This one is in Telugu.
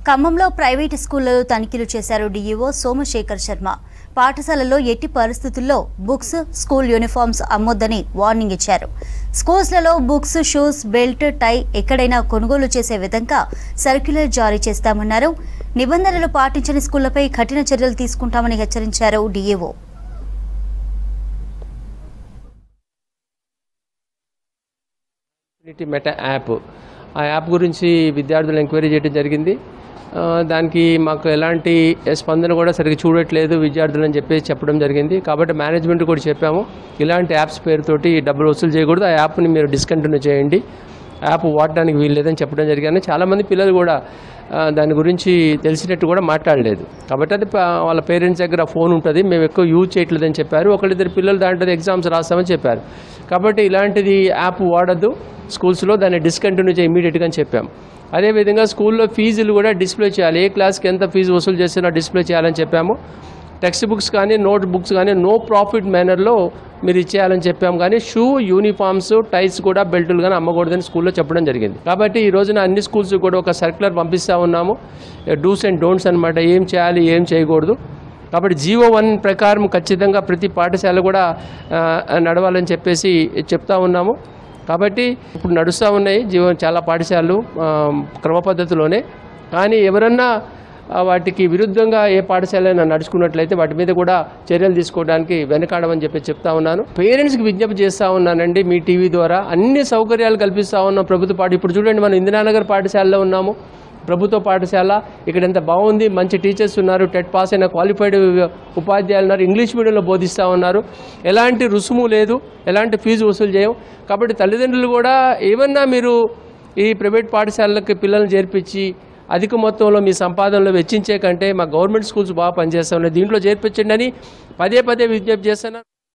ఖమ్మంలో ప్రైవేటు స్కూళ్లలో తనిఖీలు చేశారు డీఈఓ సోమశేఖర్ శర్మ పాఠశాలలో ఎట్టి పరిస్థితుల్లో బుక్స్ స్కూల్ యూనిఫామ్స్ అమ్మొద్దని వార్నింగ్ ఇచ్చారు స్కూల్స్లలో బుక్స్ షూస్ బెల్ట్ టై ఎక్కడైనా కొనుగోలు చేసే విధంగా సర్క్యులర్ జారీ చేస్తామన్నారు నిబంధనలు పాటించని స్కూళ్లపై కఠిన చర్యలు తీసుకుంటామని హెచ్చరించారు డీఈఓ ఇన్ఫినిటీ మెటా యాప్ ఆ యాప్ గురించి విద్యార్థులు ఎంక్వైరీ చేయడం జరిగింది ఆ, దానికి మాకు ఎలాంటి స్పందన కూడా సరిగ్గా చూడట్లేదు విద్యార్థులు అని చెప్పేసి చెప్పడం జరిగింది కాబట్టి మేనేజ్మెంట్ కూడా చెప్పాము ఇలాంటి యాప్స్ పేరుతోటి డబ్బులు వసూలు చేయకూడదు ఆ యాప్ని మీరు డిస్కంటిన్యూ చేయండి యాప్ వాడడానికి వీల్లేదని చెప్పడం జరిగింది చాలామంది పిల్లలు కూడా ఆ, దాని గురించి తెలిసినట్టు కూడా మాట్లాడలేదు కాబట్టి అది ప- వాళ్ళ పేరెంట్స్ దగ్గర ఫోన్ ఉంటుంది మేము ఎక్కువ యూజ్ చేయట్లేదని చెప్పారు ఒకళ్ళిద్దరు పిల్లలు దాంట్లో ఎగ్జామ్స్ రాస్తామని చెప్పారు కాబట్టి ఇలాంటిది యాప్ వాడద్దు స్కూల్స్లో దాన్ని డిస్కంటిన్యూ చేయి ఇమీడియట్గా అని చెప్పాం అదేవిధంగా స్కూల్లో ఫీజులు కూడా డిస్ప్లే చేయాలి ఏ క్లాస్కి ఎంత ఫీజు వసూలు చేసినా డిస్ప్లే చేయాలని చెప్పాము టెక్స్ట్ బుక్స్ కానీ నోట్ బుక్స్ కానీ నో ప్రాఫిట్ మేనర్లో మీరు ఇచ్చేయాలని చెప్పాము కానీ షూ యూనిఫామ్స్ టైస్ కూడా బెల్టులు కానీ అమ్మకూడదని స్కూల్లో చెప్పడం జరిగింది కాబట్టి ఈ రోజున అన్ని స్కూల్స్ కూడా ఒక సర్క్యులర్ పంపిస్తూ ఉన్నాము డూస్ అండ్ డోంట్స్ అనమాట ఏం చేయాలి ఏం చేయకూడదు కాబట్టి జీవో వన్ ప్రకారం ఖచ్చితంగా ప్రతి పాఠశాల కూడా ఆ, నడవాలని చెప్పేసి చెప్తా ఉన్నాము కాబట్టి ఇప్పుడు నడుస్తూ ఉన్నాయి జీవో చాలా పాఠశాలలు ఆ, క్రమ పద్ధతిలోనే కానీ ఎవరన్నా ఆ, వాటికి విరుద్ధంగా ఏ పాఠశాలైనా నడుచుకున్నట్లయితే వాటి మీద కూడా చర్యలు తీసుకోవడానికి వెనకాడమని చెప్పి చెప్తా ఉన్నాను పేరెంట్స్కి విజ్ఞప్తి చేస్తూ ఉన్నానండి మీ టీవీ ద్వారా అన్ని సౌకర్యాలు కల్పిస్తూ ఉన్నాం ప్రభుత్వ పాఠ ఇప్పుడు చూడండి మనం ఇందిరానగర్ పాఠశాలలో ఉన్నాము ప్రభుత్వ పాఠశాల ఇక్కడ ఎంత బాగుంది మంచి టీచర్స్ ఉన్నారు టెట్ పాస్ అయిన క్వాలిఫైడ్ ఉపాధ్యాయులు ఉన్నారు ఇంగ్లీష్ మీడియంలో బోధిస్తూ ఉన్నారు ఎలాంటి రుసుము లేదు ఎలాంటి ఫీజు వసూలు చేయం కాబట్టి తల్లిదండ్రులు కూడా ఏమన్నా మీరు ఈ ప్రైవేట్ పాఠశాలలకు పిల్లల్ని చేర్పించి అధిక మొత్తంలో మీ సంపాదనలో వెచ్చించే కంటే మా గవర్నమెంట్ స్కూల్స్ బాగా పనిచేస్తా ఉన్నాయి దీంట్లో చేర్పించండి అని పదే పదే విజ్ఞప్తి చేస్తున్నాను